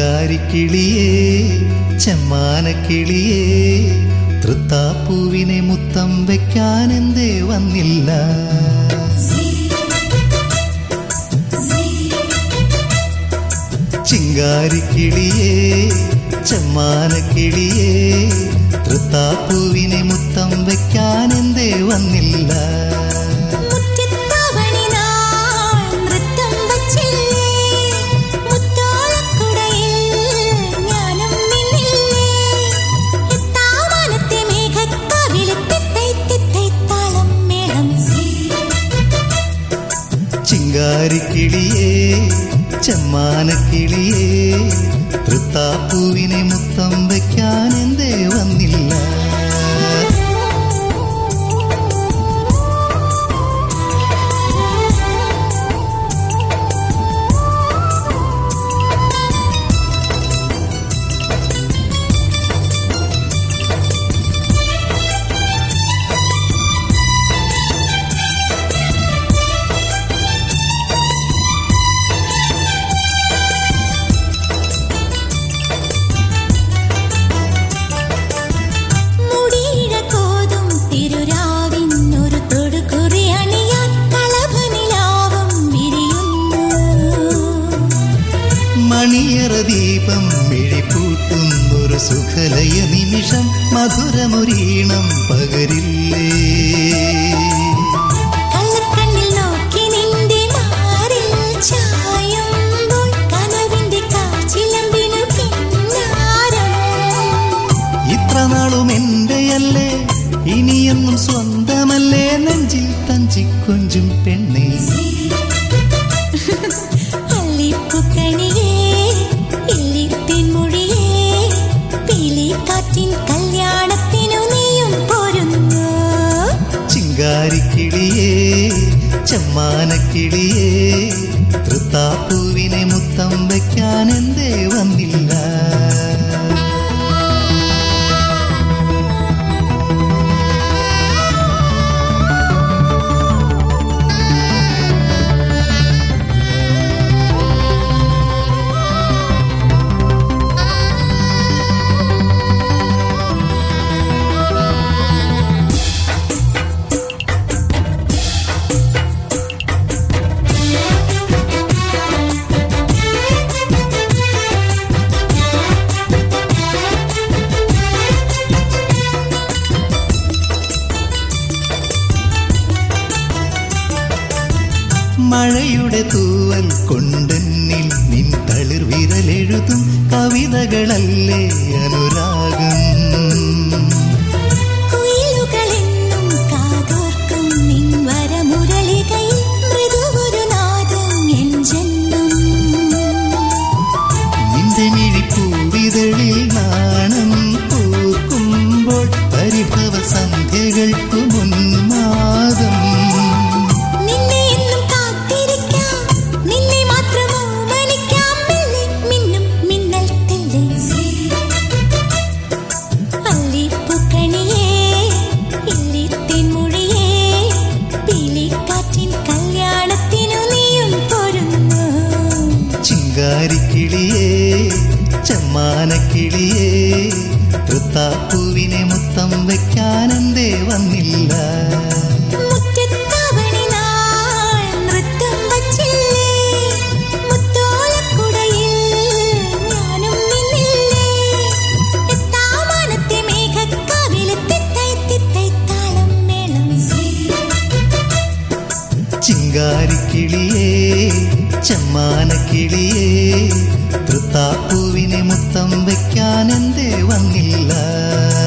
ചിങ്കാരിക്കിളിയേ ചെമ്മാനക്കിളിയേ തൃത്താപ്പൂവിനെ മുത്തം വെക്കാൻ എന്തേ വന്നില്ല ചിങ്കാരിക്കിളിയേ ചെമ്മാനക്കിളിയേ തൃത്താപ്പൂവിനെ മുത്തം വെക്കാൻ എന്തേ വന്നില്ല മുറ്റത്താവണി നാൾ നൃത്തം വച്ചില്ലേ മുത്തോളക്കുടയിൽ ഞാനും നിന്നില്ലേ എത്താവാനത്തെ മേഘക്കാവിലെ തിത്തൈ തിത്തൈ താളം മേളം ചിങ്കാരിക്കിളിയേ ചെമ്മാനക്കിളിയേ തൃത്താപ്പൂവിനെ മുത്തം വെക്കാൻ എന്തേ വന്നില്ല മുടിയിഴ കോതും തിരുരാവിൻ ഒരു തൊടുകുറി അണിയാൻ കളഭനിലാവും വിരിയുന്നു മണിയറ ദീപം മിഴിപ്പൂട്ടുന്നൊരു സുഖലയ നിമിഷം മധുരമൊരീണം പകരില്ലേ കള്ളക്കണ്ണിൽ നോക്കി നിന്റെ മാറിൽ ചായുമ്പോൾ കനവിന്റെ കാച്ചിലമ്പിനു കിന്നാരം ഇത്ര നാളും എന്റെയല്ലേ ഇനിയെന്നും സ്വന്തമല്ലേ നെഞ്ചിൽ തഞ്ചിക്കൊഞ്ചും പെണ്ണേ അല്ലിപ്പൂക്കണിയേ ഇല്ലിത്തിൻ മൊഴിയേ പീലിക്കാറ്റിൻ കല്യാണത്തിനു നീയും പോരുന്നു ചിങ്കാരിക്കിളിയേ ചെമ്മാനക്കിളിയേ തൃത്താപ്പൂവിനെ മുത്തം വയ്ക്കാൻ എന്തേ വന്നില്ല മഴയുടെ തൂവൽ കൊണ്ടെന്നിൽ നിൻ തളിർ വിരലെഴുതും കവിതകളല്ലേ അനുരാഗം കുയിലുകളെന്നും കാതോർക്കും നിൻ വരമുരളികയിൽ മൃദുവൊരു നാദം എൻ ജന്മം നിന്റെ മിഴിപ്പൂവിതളിൽ നാണം പൂക്കുമ്പോൾ പരിഭവ സന്ധ്യകൾക്കു മുൻമാദം നിന്നെ എന്നും കാത്തിരിക്കാം നിന്നെ മാത്രം ഓമനിക്കാം മെല്ലെ മിന്നും മിന്നൽ തെല്ലെ അല്ലിപ്പൂക്കണിയേ ഇല്ലിത്തിൻ മൊഴിയേ പീലിക്കാറ്റിൻ കല്യാണത്തിനു നീയും പോരുന്നു ചിങ്കാരിക്കിളിയേ ചെമ്മാനക്കിളിയേ തൃത്താപ്പൂവിനെ മുത്തം വെക്കാനെന്തേ വന്നില്ല മുറ്റത്താവണി നാൾ നൃത്തം വച്ചില്ലേ മുത്തോളക്കുടയിൽ ഞാനും നിന്നില്ലേ എത്താമാനത്തെ മേഘക്കാവിലെ തിത്തൈ തിത്തൈ താളം മേളം ചിങ്കാരിക്കിളിയേ ചെമ്മാനക്കിളിയേ തൃത്താപ്പൂവിനെ മുത്തം വെക്കാനെന്തേ വന്നില്ല